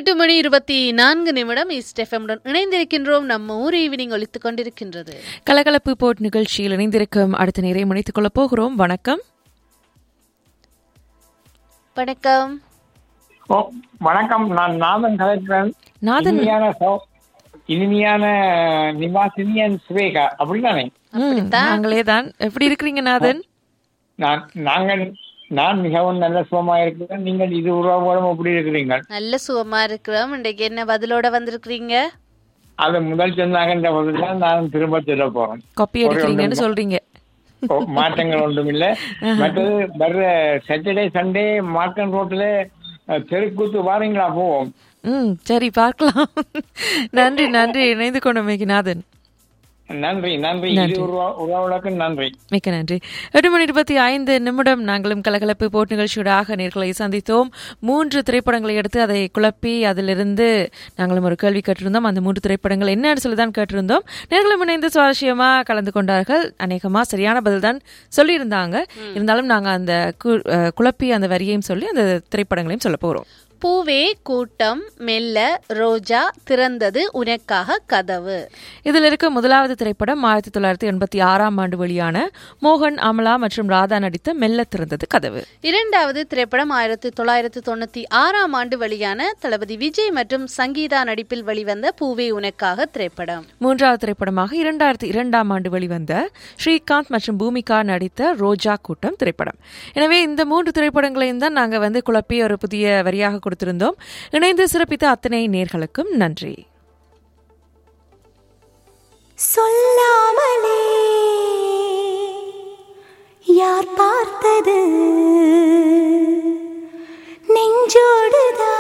எட்டு மணி இருபத்தி நான்கு நிமிடம் ஈஸ்ட் எஃப்எம்முடன் இணைந்திருக்கின்றோம் நம்ம ஊர் ஈவினிங் ஒலித்துக் கொண்டிருக்கின்றது கலகலப்பு போட் நிகழ்ச்சியில் இணைந்திருக்கும் அடுத்த நேரை முனைத்துக் கொள்ளப் போகிறோம் வணக்கம் வணக்கம் ஓ வணக்கம் நான் நாதன் கலைக்கிறேன் நாதன் இனிமையான சௌ- இனிமையான நிவாசினியன் சுவேகா அப்படிதானே ம், நாங்களே தான் எப்படி இருக்கிறீங்க நாதன் நான் நாங்கள் நான் மிகவும் நல்ல சுகமா இருக்கிறேன் நீங்கள் இது உறவுகளும் எப்படி இருக்கிறீங்க நல்ல சுகமா இருக்கிறோம் இன்றைக்கு என்ன பதிலோட வந்திருக்கிறீங்க அது முதல் சொன்னாங்கன்ற பதில் தான் நான் திரும்ப சொல்ல போறேன் காப்பி அடிக்கிறீங்கன்னு சொல்றீங்க ஓ, மாற்றங்கள் ஒன்றும் இல்லை மற்றது வர்ற சாட்டர்டே சண்டே மார்க்கன் ரோட்ல அஹ், தெருக்கூத்து வாரீங்களா போவோம் ம் சரி பார்க்கலாம் நன்றி நன்றி இணைந்து கொண்டமைக்கு நாதன் நன்றி நன்றி இது உறவு- உறவுகளுக்கு நன்றி மிக்க நன்றி எட்டு மணி இருபத்தி ஐந்து நிமிடம் நாங்களும் கலகலப்பு போட் நிகழ்ச்சியூடாக நேர்களை சந்தித்தோம் மூன்று திரைப்படங்களை எடுத்து அதை குழப்பி அதிலிருந்து நாங்களும் ஒரு கேள்வி கேட்டிருந்தோம் அந்த மூன்று திரைப்படங்கள் என்னன்னு சொல்லி தான் கேட்டிருந்தோம் நேர்களும் இணைந்து சுவாரஸ்யமா கலந்து கொண்டார்கள் அநேகமா சரியான பதில் தான் சொல்லியிருந்தாங்க இருந்தாலும் நாங்க அந்த கு- அஹ், குழப்பி அந்த வரியையும் சொல்லி அந்த திரைப்படங்களையும் சொல்ல போறோம் பூவே கூட்டம் மெல்ல ரோஜா திறந்தது உனக்காக கதவு இதில் இருக்க முதலாவது திரைப்படம் ஆயிரத்தி தொள்ளாயிரத்தி எண்பத்தி ஆறாம் ஆண்டு வெளியான மோகன் அமலா மற்றும் ராதா நடித்த மெல்ல திறந்தது கதவு இரண்டாவது திரைப்படம் ஆயிரத்தி தொள்ளாயிரத்தி தொண்ணூத்தி ஆறாம் ஆண்டு வெளியான தளபதி விஜய் மற்றும் சங்கீதா நடிப்பில் வெளிவந்த பூவே உனக்காக திரைப்படம் மூன்றாவது திரைப்படமாக இரண்டாயிரத்தி இரண்டாம் ஆண்டு வெளிவந்த ஸ்ரீகாந்த் மற்றும் பூமிகா நடித்த ரோஜா கூட்டம் திரைப்படம் எனவே இந்த மூன்று திரைப்படங்களையும் தான் நாங்கள் வந்து குழப்பி ஒரு புதிய வரியாக கொடுத்திருந்தோம் இணைந்து சிறப்பித்த அத்தனை நேர்களுக்கும் நன்றி சொல்லாமலே யார் பார்த்தது நெஞ்சோடுதான்